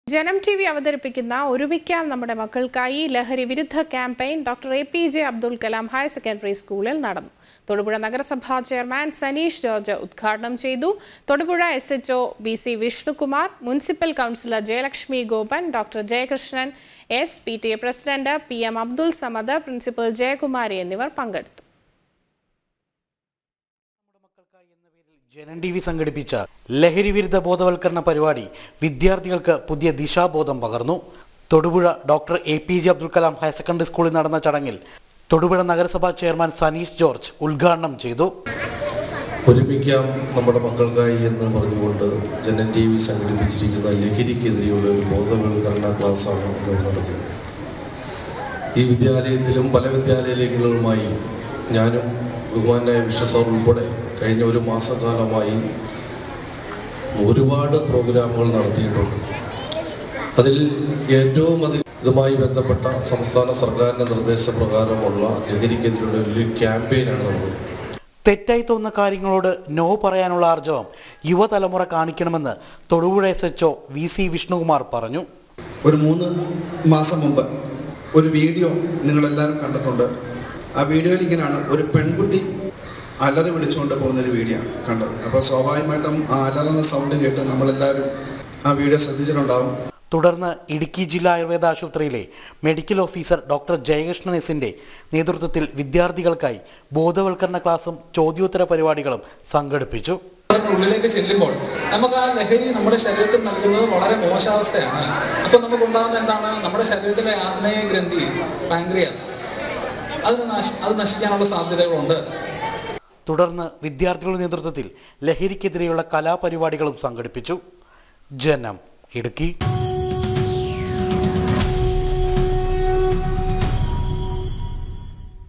ജനം T V അവതരിപ്പിക്കുന്ന ഒരുമിക്കാം നമ്മുടെ മക്കൾക്കായി ലഹരി വിരുദ്ധ campaign doctor A P J Abdul Kalam higher secondary സ്കൂളിൽ നടന്നു തൊടുപുഴ നഗരസഭാ ചെയർമാൻ സനീഷ് ജോർജ് ഉദ്ഘാടനം ചെയ്തു Thodupuzha S H O B C Vishnukumar municipal councillor Jayalakshmi Gopan doctor Jayakrishnan S P T A president P M Abdul Samad principal Jayakumari എന്നിവർ പങ്കെടുത്തു ജനൻ ടി വി സംഘടിപ്പിച്ച ലഹരി വിരുദ്ധ ബോധവൽക്കരണ പരിപാടി വിദ്യാർത്ഥികൾക്ക് പുതിയ ദിശാബോധം പകർന്നു Thodupuzha doctor A P J Abdul Kalam higher secondary സ്കൂളിൽ നടന്ന ചടങ്ങിൽ തൊടുപുഴ നഗരസഭാ ചെയർമാൻ സനീഷ് ജോർജ് ഉദ്ഘാടനം ചെയ്തു ഒരുമിക്കാം നമ്മുടെ മക്കൾക്കായി എന്ന് പറഞ്ഞുകൊണ്ട് ജനൻ ടി വി സംഘടിപ്പിച്ചിരിക്കുന്ന ലഹരിക്കെതിരെയുള്ള ഒരു ബോധവൽക്കരണ ക്ലാസ്സാണ് ഇന്ന് നടക്കുന്നത് ഈ വിദ്യാലയത്തിലും പല വിദ്യാലയങ്ങളുമായി ഞാനും ബഹുമാനായ വിശ്വസാർ ഉൾപ്പെടെ കഴിഞ്ഞ ഒരു മാസക്കാലമായി ഒരുപാട് പ്രോഗ്രാമുകൾ നടത്തിയിട്ടുണ്ട് അതിൽ ഏറ്റവും അധികം ഇതുമായി ബന്ധപ്പെട്ട സംസ്ഥാന സർക്കാരിൻ്റെ നിർദ്ദേശപ്രകാരമുള്ള ലഹരിക്കെതിരെയുള്ള ഒരു ക്യാമ്പയിനാണ് നമ്മൾ തെറ്റായി തോന്നുന്ന കാര്യങ്ങളോട് നോ പറയാനുള്ള ആർജവം യുവതലമുറ കാണിക്കണമെന്ന് Thodupuzha S H O V C Vishnukumar പറഞ്ഞു ഒരു മൂന്ന് മാസം മുമ്പ് ഒരു വീഡിയോ നിങ്ങളെല്ലാവരും കണ്ടിട്ടുണ്ട് ആ വീഡിയോയിൽ ഇങ്ങനെയാണ് ഒരു പെൺകുട്ടി അലറി വിളിച്ചുകൊണ്ട് പോകുന്നൊരു വീഡിയോ ആണ് കണ്ടത് അപ്പോൾ സ്വാഭാവികമായിട്ടും ആ അലറുന്ന സൗണ്ട് കേട്ട് നമ്മളെല്ലാവരും ആ വീഡിയോ ശ്രദ്ധിച്ചിട്ടുണ്ടാവും തുടർന്ന് ഇടുക്കി ജില്ലാ ആയുർവേദ ആശുപത്രിയിലെ മെഡിക്കൽ ഓഫീസർ ഡോക്ടർ ജയകൃഷ്ണൻ എസിന്റെ നേതൃത്വത്തിൽ വിദ്യാർത്ഥികൾക്കായി ബോധവൽക്കരണ ക്ലാസും ചോദ്യോത്തര പരിപാടികളും സംഘടിപ്പിച്ചു അതിന്റെ ഉള്ളിലേക്ക് ചെല്ലുമ്പോൾ നമുക്ക് ആ ലഹരി നമ്മുടെ ശരീരത്തിൽ നൽകുന്നത് വളരെ മോശാവസ്ഥയാണ് അപ്പോൾ നമുക്കുണ്ടാകുന്ന എന്താണ് നമ്മുടെ ശരീരത്തിലെ ആഗ്നേയ ഗ്രന്ഥി പാങ്ക്രിയാസ് അതിന് നശ അത് നശിക്കാനുള്ള സാധ്യതകളുണ്ട് തുടർന്ന് വിദ്യാർത്ഥികളുടെ നേതൃത്വത്തിൽ ലഹരിക്കെതിരെയുള്ള കലാപരിപാടികളും സംഘടിപ്പിച്ചു ജനം ഇടുക്കി